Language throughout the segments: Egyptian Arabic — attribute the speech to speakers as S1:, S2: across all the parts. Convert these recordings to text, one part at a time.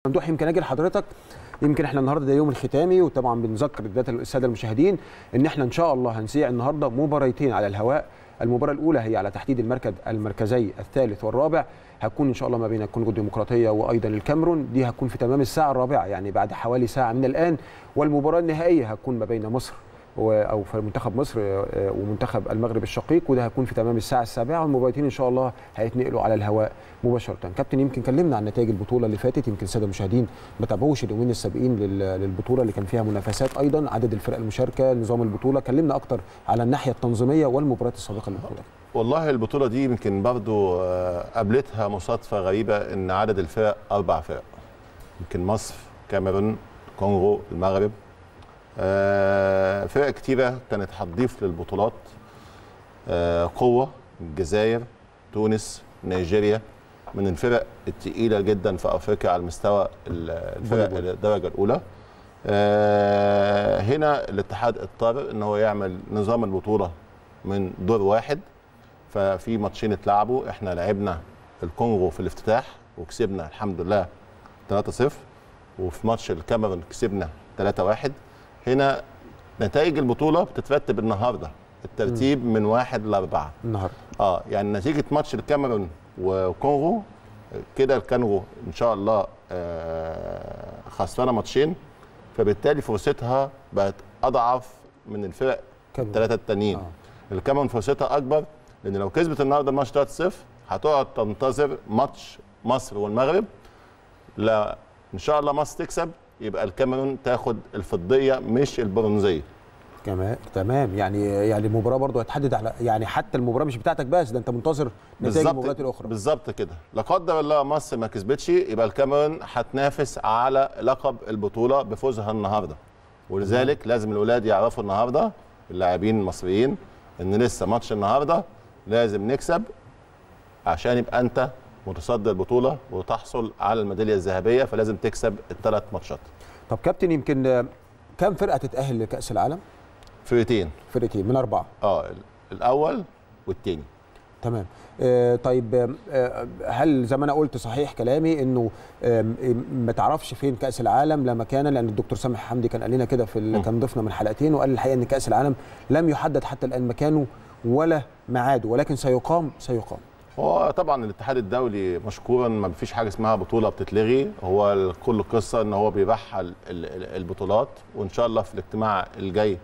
S1: ممدوح يمكن اجي لحضرتك يمكن احنا النهارده ده يوم الختامي وطبعا بنذكر الساده المشاهدين ان احنا ان شاء الله هنذيع النهارده مباريتين على الهواء المباراه الاولى هي على تحديد المركز المركزي الثالث والرابع هتكون ان شاء الله ما بين الكونغو الديمقراطيه وايضا الكاميرون دي هتكون في تمام الساعه الرابعه يعني بعد حوالي ساعه من الان والمباراه النهائيه هتكون ما بين مصر او في منتخب مصر ومنتخب المغرب الشقيق وده هيكون في تمام الساعه السابعه والمباراتين ان شاء الله هيتنقلوا على الهواء مباشره كابتن يمكن كلمنا عن نتائج البطوله اللي فاتت يمكن الساده المشاهدين ما تابعوش اليومين السابقين للبطوله اللي كان فيها منافسات ايضا عدد الفرق المشاركه نظام البطوله كلمنا اكتر على الناحيه التنظيميه والمباريات السابقه للبطوله
S2: والله البطوله دي يمكن برضو قابلتها مصادفه غريبه ان عدد الفرق اربع فرق يمكن مصر كاميرون كونغو المغرب آه فرق كتيرة كانت هتضيف للبطولات آه قوة الجزائر تونس نيجيريا من الفرق التقيلة جدا في أفريقيا على مستوى الفرق الدرجة الأولى آه هنا الاتحاد اضطر ان هو يعمل نظام البطولة من دور واحد ففي ماتشين اتلعبوا احنا لعبنا الكونغو في الافتتاح وكسبنا الحمد لله 3-0 وفي ماتش الكاميرون كسبنا 3-1 هنا نتائج البطوله بتترتب النهارده الترتيب م. من واحد لاربعه
S1: النهارده
S2: اه يعني نتيجه ماتش الكاميرون وكونغو كده الكونغو ان شاء الله آه خسرانه ماتشين فبالتالي فرصتها بقت اضعف من الفرق الثلاثه التانيين آه. الكاميرون فرصتها اكبر لان لو كسبت النهارده الماتش 3-0 هتقعد تنتظر ماتش مصر والمغرب لا ان شاء الله مصر تكسب يبقى الكاميرون تاخد الفضيه مش البرونزيه
S1: تمام تمام يعني يعني المباراه برضه هتحدد على يعني حتى المباراه مش بتاعتك بس ده انت منتظر نتائج المباريات الاخرى
S2: بالظبط كده لا قدر الله مصر ما كسبتش يبقى الكاميرون هتنافس على لقب البطوله بفوزها النهارده ولذلك مم. لازم الاولاد يعرفوا النهارده اللاعبين المصريين ان لسه ماتش النهارده لازم نكسب عشان يبقى انت متصدر البطوله وتحصل على الميداليه الذهبيه فلازم تكسب الثلاث ماتشات.
S1: طب كابتن يمكن كم فرقه تتاهل لكاس العالم؟
S2: فرقتين
S1: فرقتين من اربعه.
S2: اه الاول والثاني.
S1: تمام. آه طيب آه هل زي ما انا قلت صحيح كلامي انه آه ما تعرفش فين كاس العالم لا مكانا لان الدكتور سامح حمدي كان قال لنا كده في كان ضيفنا من حلقتين وقال الحقيقه ان كاس العالم لم يحدد حتى الان مكانه ولا ميعاده ولكن سيقام سيقام.
S2: هو طبعا الاتحاد الدولي مشكورا ما فيش حاجه اسمها بطوله بتتلغي هو كل القصه ان هو بيرحل البطولات وان شاء الله في الاجتماع الجاي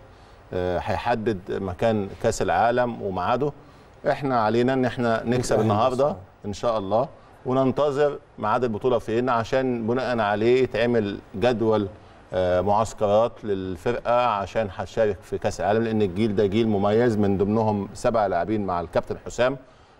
S2: هيحدد مكان كاس العالم وميعاده احنا علينا ان احنا نكسب النهارده ان شاء الله وننتظر ميعاد البطوله فين عشان بناء عليه يتعمل جدول معسكرات للفرقه عشان هتشارك في كاس العالم لان الجيل ده جيل مميز من ضمنهم سبع لاعبين مع الكابتن حسام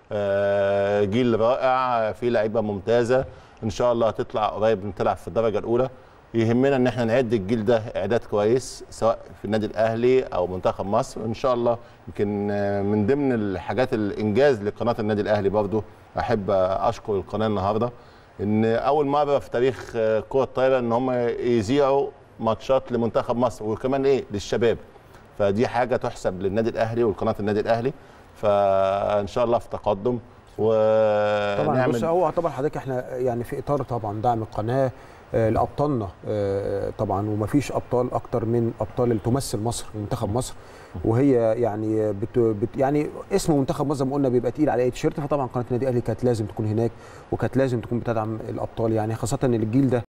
S2: جيل رائع في لعيبه ممتازه ان شاء الله هتطلع قريب تلعب في الدرجه الاولى يهمنا ان احنا نعد الجيل ده اعداد كويس سواء في النادي الاهلي او منتخب مصر ان شاء الله يمكن من ضمن الحاجات الانجاز لقناه النادي الاهلي برضو احب اشكر القناه النهارده ان اول مره في تاريخ كره الطايره ان هم يذيعوا ماتشات لمنتخب مصر وكمان ايه للشباب فدي حاجه تحسب للنادي الاهلي والقناه النادي الاهلي فان شاء الله في تقدم و
S1: طبعا بص هو طبعا حضرتك احنا يعني في اطار طبعا دعم القناه لابطالنا طبعا ومفيش ابطال اكتر من ابطال اللي تمثل مصر منتخب مصر وهي يعني بت بت يعني اسم منتخب مصر زي ما قلنا بيبقى تقيل على اي تيشيرت فطبعا قناه النادي الاهلي كانت لازم تكون هناك وكانت لازم تكون بتدعم الابطال يعني خاصه ان الجيل ده